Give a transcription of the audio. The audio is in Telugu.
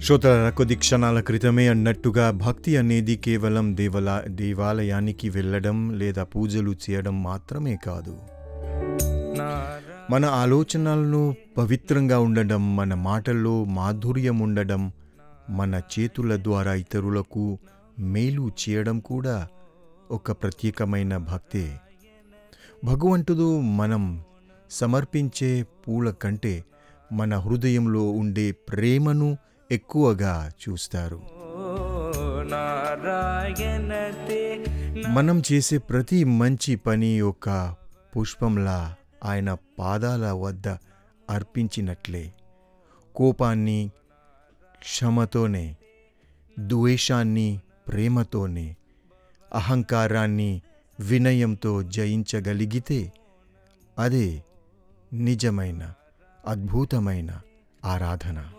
శ్రోతల కొద్ది క్షణాల క్రితమే అన్నట్టుగా భక్తి అనేది కేవలం దేవలా దేవాలయానికి వెళ్ళడం లేదా పూజలు చేయడం మాత్రమే కాదు మన ఆలోచనలను పవిత్రంగా ఉండడం మన మాటల్లో మాధుర్యం ఉండడం మన చేతుల ద్వారా ఇతరులకు మేలు చేయడం కూడా ఒక ప్రత్యేకమైన భక్తే భగవంతుడు మనం సమర్పించే పూల కంటే మన హృదయంలో ఉండే ప్రేమను ఎక్కువగా చూస్తారు నారాయణతే మనం చేసే ప్రతి మంచి పని ఒక పుష్పంలా ఆయన పాదాల వద్ద అర్పించినట్లే కోపాన్ని క్షమతోనే ద్వేషాన్ని ప్రేమతోనే అహంకారాన్ని వినయంతో జయించగలిగితే అదే నిజమైన అద్భుతమైన ఆరాధన